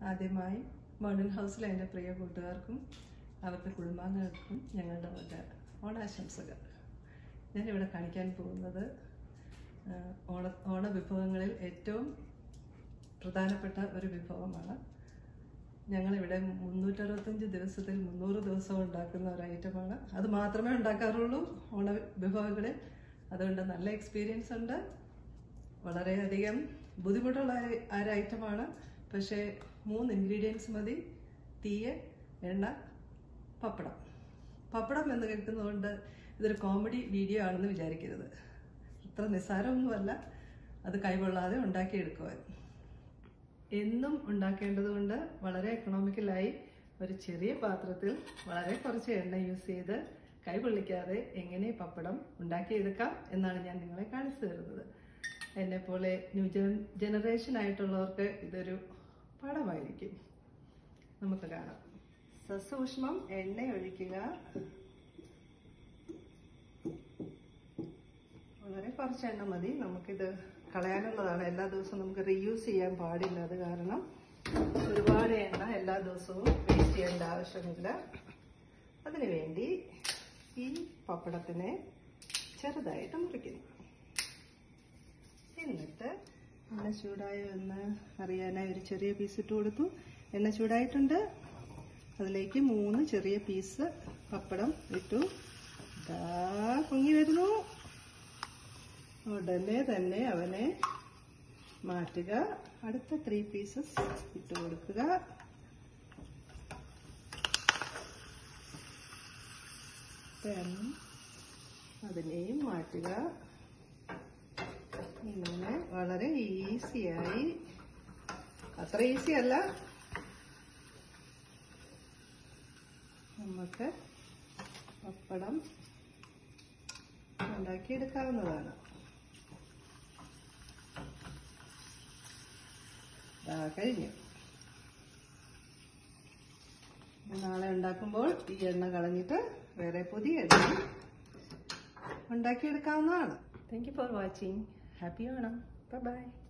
ആദ്യമായി മോഡേൺ ഹൗസിലെ എൻ്റെ പ്രിയ കൂട്ടുകാർക്കും അവരുടെ കുടുംബാംഗങ്ങൾക്കും ഞങ്ങളുടെ വക ഓണാശംസകൾ ഞാനിവിടെ കാണിക്കാൻ പോകുന്നത് ആ, ഓണ ഓണ വിഭവങ്ങളിൽ ഏറ്റവും പ്രധാനപ്പെട്ട ഒരു വിഭവമാണ് ഞങ്ങളിവിടെ മുന്നൂറ്ററുപത്തഞ്ച് ദിവസത്തിൽ മുന്നൂറ് ദിവസം ഉണ്ടാക്കുന്ന ഒരു ഐറ്റമാണ് അത് മാത്രമേ ഉണ്ടാക്കാറുള്ളൂ ഓണ വിഭവങ്ങളിൽ അതുകൊണ്ട് നല്ല എക്സ്പീരിയൻസ് ഉണ്ട് വളരെയധികം ബുദ്ധിമുട്ടുള്ള ഒരു- ഒരു ഐറ്റമാണ് പക്ഷേ മൂന്ന് ഇൻഗ്രീഡിയൻസ് മതി തീയ് എണ്ണ പപ്പടം പപ്പടം എന്ന് കേൾക്കുന്നതുകൊണ്ട് ഇതൊരു കോമഡി വീഡിയോ ആണെന്ന് വിചാരിക്കരുത് അത്ര നിസ്സാരമൊന്നുമല്ല അത് കൈകൊള്ളാതെ ഉണ്ടാക്കിയെടുക്കുവാൻ എന്നും ഉണ്ടാക്കേണ്ടതുകൊണ്ട് വളരെ എക്കണോമിക്കലായി ഒരു ചെറിയ പാത്രത്തിൽ വളരെ കുറച്ച് എണ്ണ യൂസ് ചെയ്ത് കൈ പൊള്ളിക്കാതെ എങ്ങനെ പപ്പടം ഉണ്ടാക്കിയെടുക്കാം എന്നാണ് ഞാൻ നിങ്ങളെ കാണിച്ചു തരുന്നത് എന്നെ പോലെ ന്യൂ ജനറേഷൻ ആയിട്ടുള്ളവർക്ക് ഇതൊരു പാഠമായിരിക്കും നമുക്ക് കാണാം സസൂക്ഷ്മം എണ്ണ ഒഴിക്കുക വളരെ കുറച്ച് എണ്ണ മതി നമുക്കിത് കളയാനുള്ളതാണ് എല്ലാ ദിവസവും നമുക്ക് റീയൂസ് ചെയ്യാൻ പാടില്ല അത് കാരണം ഒരുപാട് എണ്ണ എല്ലാ ദിവസവും വേസ്റ്റ് ചെയ്യേണ്ട ആവശ്യമില്ല അതിനു വേണ്ടി ഈ പപ്പടത്തിനെ ചെറുതായിട്ട് മുറിക്കുന്നു എന്നിട്ട് എണ്ണ ചൂടായോ എന്ന് അറിയാനായി ഒരു ചെറിയ പീസ് ഇട്ട് കൊടുത്തു എണ്ണ ചൂടായിട്ടുണ്ട് അതിലേക്ക് മൂന്ന് ചെറിയ പീസ് പപ്പടം ഇട്ടു ദാ പൊങ്ങി വരുന്നു ഉടനെ തന്നെ അവനെ മാറ്റുക അടുത്ത ത്രീ പീസസ് ഇട്ട് കൊടുക്കുക Then അതിനെയും മാറ്റുക ഇങ്ങനെ വളരെ ഈസിയായി അത്ര ഈസി അല്ല നമുക്ക് പപ്പടം ഉണ്ടാക്കിയെടുക്കാവുന്നതാണ് ദാ കഴിഞ്ഞു നാളെ ഉണ്ടാക്കുമ്പോൾ ഈ എണ്ണ കളഞ്ഞിട്ട് വേറെ പുതിയ എണ്ണ ഉണ്ടാക്കിയെടുക്കാവുന്നതാണ് thank you for watching happy Onam bye by